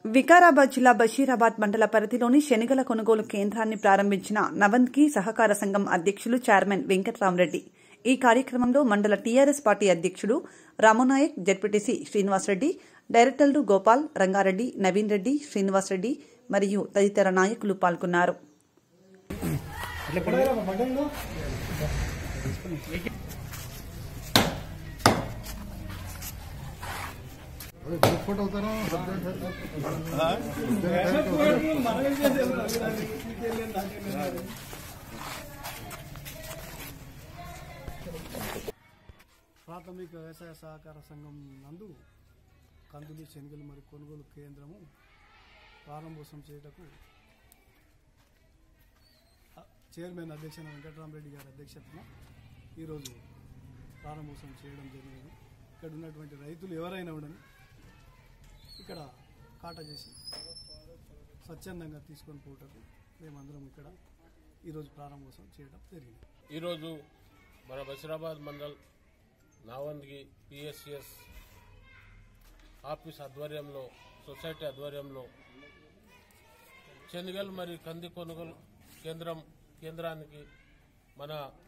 వికారాబాద్ జిల్లా బషీరాబాద్ మండల పరిధిలోని శనిగల కొనుగోలు కేంద్రాన్ని ప్రారంభించిన నవంద్కి సహకార సంఘం అధ్యక్షులు చైర్మన్ వెంకట్రామరెడ్డి ఈ కార్యక్రమంలో మండల టీఆర్ఎస్ పార్టీ అధ్యక్షుడు రామనాయక్ జడ్పీటీసీ శ్రీనివాసరెడ్డి డైరెక్టర్లు గోపాల్ రంగారెడ్డి నవీన్ రెడ్డి శ్రీనివాసరెడ్డి మరియు తదితర నాయకులు పాల్గొన్నారు ఫోటో అవుతారా ప్రాథమిక వ్యవసాయ సహకార సంఘం నందు కందులు శనగలు మరియు కొనుగోలు కేంద్రము ప్రారంభోత్సవం చేయుటకు అ- చైర్మన్ అధ్యక్షన వెంకటరామరెడ్డి గారి అధ్యక్షతన ఈరోజు ప్రారంభోత్సవం చేయడం జరిగింది ఇక్కడ ఉన్నటువంటి రైతులు ఎవరైనా ఉండని ఇక్కడ కాటా చేసి స్వచ్ఛందంగా తీసుకొని పోవటకు మేమందరం ఇక్కడ ఈరోజు ప్రారంభోత్సవం చేయడం జరిగింది ఈరోజు మన బషీరాబాద్ మండల్ నావంద్గి పిఎస్సిఎస్ ఆఫీస్ ఆధ్వర్యంలో సొసైటీ ఆధ్వర్యంలో శనగలు మరియు కంది కొనుగోలు కేంద్రం కేంద్రానికి మన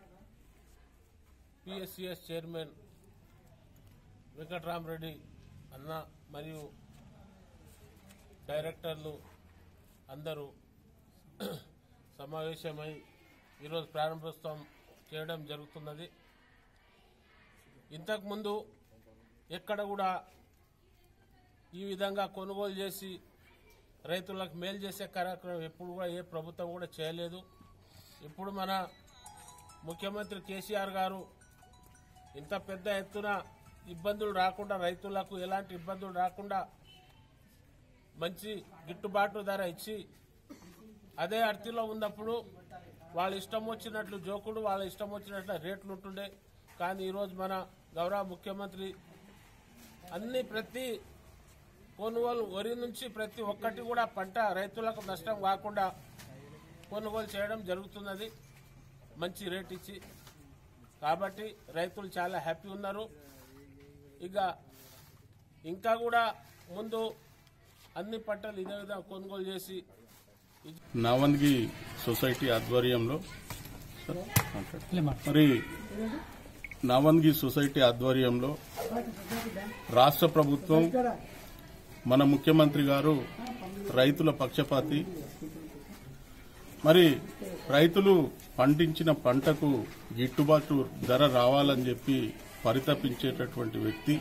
పిఎస్సిఎస్ చైర్మన్ వెంకట్రామరెడ్డి అన్న మరియు డైరెక్టర్లు అందరూ సమావేశమై ఈరోజు ప్రారంభోత్సవం చేయడం జరుగుతున్నది ఇంతకుముందు ఎక్కడ కూడా ఈ విధంగా కొనుగోలు చేసి రైతులకు మేలు చేసే కార్యక్రమం ఎప్పుడు కూడా ఏ ప్రభుత్వం కూడా చేయలేదు ఇప్పుడు మన ముఖ్యమంత్రి కేసీఆర్ గారు ఇంత పెద్ద ఎత్తున ఇబ్బందులు రాకుండా రైతులకు ఎలాంటి ఇబ్బందులు రాకుండా మంచి గిట్టుబాటు ధర ఇచ్చి అదే అర్తిలో ఉన్నప్పుడు వాళ్ళ ఇష్టం వచ్చినట్లు జోకుడు వాళ్ళ ఇష్టం వచ్చినట్లు రేట్లు ఉంటుండే కానీ ఈరోజు మన గౌరవ ముఖ్యమంత్రి అన్ని ప్రతి కొనుగోలు వరి నుంచి ప్రతి ఒక్కటి కూడా పంట రైతులకు నష్టం కాకుండా కొనుగోలు చేయడం జరుగుతున్నది మంచి రేట్ ఇచ్చి కాబట్టి రైతులు చాలా హ్యాపీ ఉన్నారు ఇక ఇంకా కూడా ముందు అన్ని పంటలు ఇదే విధంగా కొనుగోలు చేసి నావంద్గి సొసైటీ ఆధ్వర్యంలో మరి నావంద్గి సొసైటీ ఆధ్వర్యంలో రాష్ట్ర ప్రభుత్వం మన ముఖ్యమంత్రి గారు రైతుల పక్షపాతి మరి రైతులు పండించిన పంటకు గిట్టుబాటు ధర రావాలని చెప్పి పరితపించేటటువంటి వ్యక్తి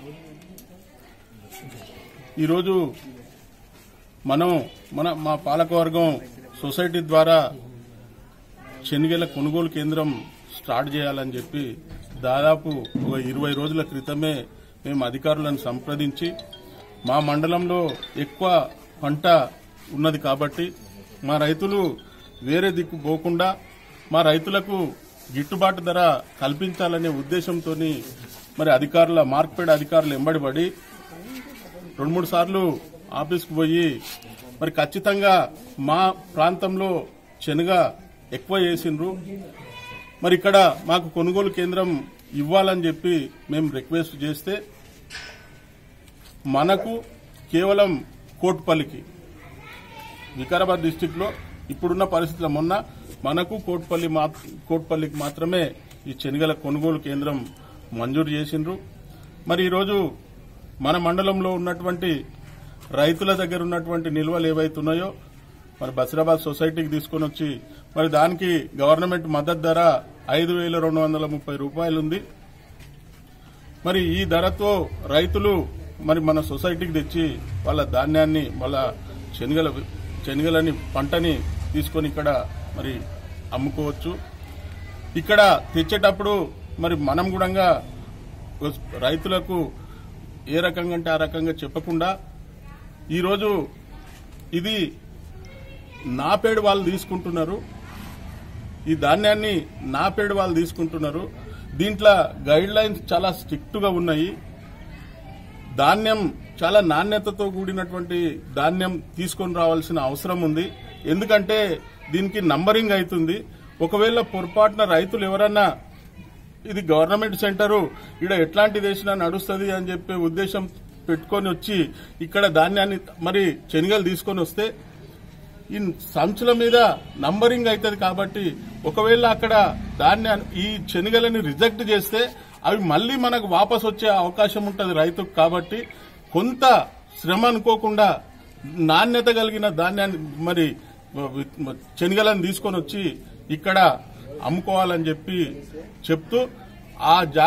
ఈరోజు మనం మన మా పాలకవర్గం సొసైటీ ద్వారా శనిగల కొనుగోలు కేంద్రం స్టార్ట్ చేయాలని చెప్పి దాదాపు ఒక ఇరవై రోజుల క్రితమే మేము అధికారులను సంప్రదించి మా మండలంలో ఎక్కువ పంట ఉన్నది కాబట్టి మా రైతులు వేరే దిక్కు పోకుండా మా రైతులకు గిట్టుబాటు ధర కల్పించాలనే ఉద్దేశంతో మరి అధికారుల మార్కెట్ అధికారులు ఎంబడిపడి రెండు మూడు సార్లు ఆఫీస్కి పోయి మరి ఖచ్చితంగా మా ప్రాంతంలో శనగ ఎక్కువ వేసిండ్రు మరి ఇక్కడ మాకు కొనుగోలు కేంద్రం ఇవ్వాలని చెప్పి మేము రిక్వెస్ట్ చేస్తే మనకు కేవలం కోట్పల్లికి వికారాబాద్ డిస్టిక్ లో ఇప్పుడున్న పరిస్థితుల మొన్న మనకు కోట్పల్లి మా కోట్పల్లికి మాత్రమే ఈ శనగల కొనుగోలు కేంద్రం మంజూరు చేసిండ్రు మరి ఈరోజు మన మండలంలో ఉన్నటువంటి రైతుల దగ్గర ఉన్నటువంటి నిల్వలు ఏవైతున్నాయో మరి బసిరాబాద్ సొసైటీకి తీసుకొని వచ్చి మరి దానికి గవర్నమెంట్ మద్దతు ధర ఐదు వేల రెండు వందల ముప్పై రూపాయలు ఉంది మరి ఈ ధరతో రైతులు మరి మన సొసైటీకి తెచ్చి వాళ్ళ ధాన్యాన్ని వాళ్ళ శనగల శనగలని పంటని తీసుకొని ఇక్కడ మరి అమ్ముకోవచ్చు ఇక్కడ తెచ్చేటప్పుడు మరి మనం కూడా రైతులకు ఏ రకంగా అంటే ఆ రకంగా చెప్పకుండా ఈరోజు ఇది నాపేడు వాళ్ళు తీసుకుంటున్నారు ఈ ధాన్యాన్ని నాపేడు వాళ్ళు తీసుకుంటున్నారు దీంట్లో గైడ్ లైన్స్ చాలా స్ట్రిక్ట్ గా ఉన్నాయి ధాన్యం చాలా నాణ్యతతో కూడినటువంటి ధాన్యం తీసుకొని రావాల్సిన అవసరం ఉంది ఎందుకంటే దీనికి నంబరింగ్ అవుతుంది ఒకవేళ పొరపాటున రైతులు ఎవరన్నా ఇది గవర్నమెంట్ సెంటరు ఇక్కడ ఎట్లాంటిది వేసినా నడుస్తుంది అని చెప్పే ఉద్దేశం పెట్టుకొని వచ్చి ఇక్కడ ధాన్యాన్ని మరి శనగలు తీసుకొని వస్తే ఈ సంచుల మీద నంబరింగ్ అవుతుంది కాబట్టి ఒకవేళ అక్కడ ధాన్యాన్ని ఈ శనగలని రిజెక్ట్ చేస్తే అవి మళ్ళీ మనకు వాపస్ వచ్చే అవకాశం ఉంటుంది రైతుకు కాబట్టి కొంత శ్రమ అనుకోకుండా నాణ్యత కలిగిన ధాన్యాన్ని మరి శనగలను తీసుకొని వచ్చి ఇక్కడ అమ్ముకోవాలని చెప్పి చెప్తూ ఆ జా